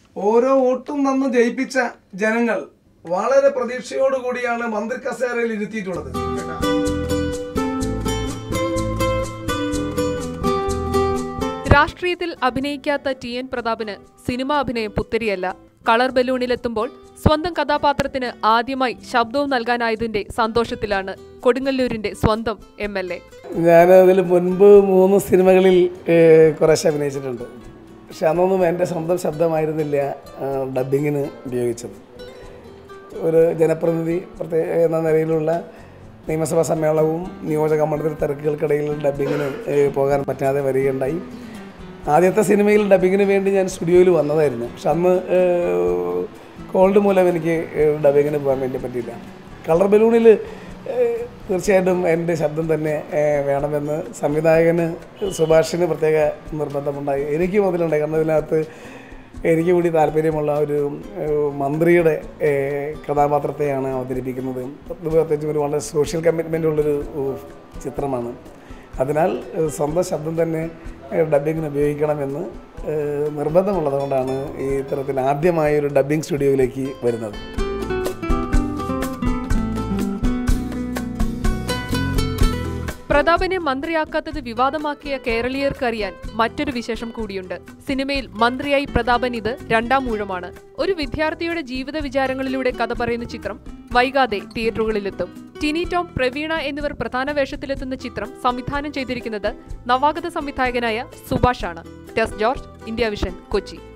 ഓരോ വോട്ടും തന്ന് ജയിപ്പിച്ച ജനങ്ങൾ വളരെ പ്രതീക്ഷയോടുകൂടിയാണ് മന്ത്രി കസേരയിൽ ഇരുത്തിയിട്ടുള്ളത് രാഷ്ട്രീയത്തിൽ അഭിനയിക്കാത്ത ടി എൻ പ്രതാപന് സിനിമാ അഭിനയം പുത്തരിയല്ല കളർ ബലൂണിലെത്തുമ്പോൾ സ്വന്തം കഥാപാത്രത്തിന് ആദ്യമായി ശബ്ദവും നൽകാനായതിന്റെ സന്തോഷത്തിലാണ് കൊടുങ്ങല്ലൂരിന്റെ സ്വന്തം എം എൽ എ ഞാൻ അതിൽ മുൻപ് മൂന്ന് സിനിമകളിൽ ഏഹ്, കുറേശ്ശെ അഭിനയിച്ചിട്ടുണ്ട് പക്ഷെ അന്നൊന്നും എൻ്റെ സ്വന്തം ശബ്ദമായിരുന്നില്ല ആഹ്, ഡബ്ബിങ്ങിന് ഉപയോഗിച്ചത് ഒരു ജനപ്രതിനിധി പ്രത്യേക എന്ന നിലയിലുള്ള നിയമസഭാ സമ്മേളനവും നിയോജക മണ്ഡലത്തിൽ തിരക്കുകൾക്കിടയിൽ ഡബ്ബിങ്ങിന് ഏഹ്, പോകാൻ പറ്റാതെ വരികയുണ്ടായി ആദ്യത്തെ സിനിമയിൽ ഡബ്ബിങ്ങിന് വേണ്ടി ഞാൻ സ്റ്റുഡിയോയിൽ വന്നതായിരുന്നു പക്ഷെ അന്ന് ഏഹ്, കോൾഡ് മൂലം എനിക്ക് ഏഹ്, ഡബ്ബിങ്ങിന് പോകാൻ വേണ്ടി പറ്റിയില്ല കളർ ബലൂണിൽ ഏഹ്, തീർച്ചയായിട്ടും എൻ്റെ ശബ്ദം തന്നെ ഏഹ്, വേണമെന്ന് സംവിധായകന് സുഭാഷിന് പ്രത്യേക നിർബന്ധമുണ്ടായി എനിക്ക് മുതലുണ്ടായി കാരണം ഇതിനകത്ത് എനിക്ക് കൂടി താല്പര്യമുള്ള ഒരു ഏഹ്, മന്ത്രിയുടെ ഏഹ്, കഥാപാത്രത്തെയാണ് അവതരിപ്പിക്കുന്നത് ഇത് പ്രത്യേകിച്ച് ഒരു വളരെ സോഷ്യൽ കമ്മിറ്റ്മെൻ്റ് ഉള്ളൊരു ഏഹ്, ചിത്രമാണ് അതിനാൽ ഏഹ്, സ്വന്തം ശബ്ദം തന്നെ ഏഹ്, ഡബ്ബിങ്ങിന് ഉപയോഗിക്കണമെന്ന് ഏഹ്, നിർബന്ധമുള്ളതുകൊണ്ടാണ് ഈ ഇത്തരത്തിൽ ആദ്യമായ ഒരു ഡബ്ബിംഗ് സ്റ്റുഡിയോയിലേക്ക് വരുന്നത് പ്രതാപനെ മന്ത്രിയാക്കാത്തത് വിവാദമാക്കിയ കേരളീയർക്കറിയാൻ മറ്റൊരു വിശേഷം കൂടിയുണ്ട് സിനിമയിൽ മന്ത്രിയായി പ്രതാപൻ ഇത് രണ്ടാം ഊഴമാണ് ഒരു വിദ്യാർത്ഥിയുടെ ജീവിത വിചാരങ്ങളിലൂടെ കഥ പറയുന്ന ചിത്രം വൈകാതെ തിയേറ്ററുകളിലെത്തും ടിനി ടോം പ്രവീണ എന്നിവർ പ്രധാന വേഷത്തിലെത്തുന്ന ചിത്രം സംവിധാനം ചെയ്തിരിക്കുന്നത് നവാഗത സംവിധായകനായ സുഭാഷാണ് ടെസ് ജോർജ് ഇന്ത്യ വിഷൻ കൊച്ചി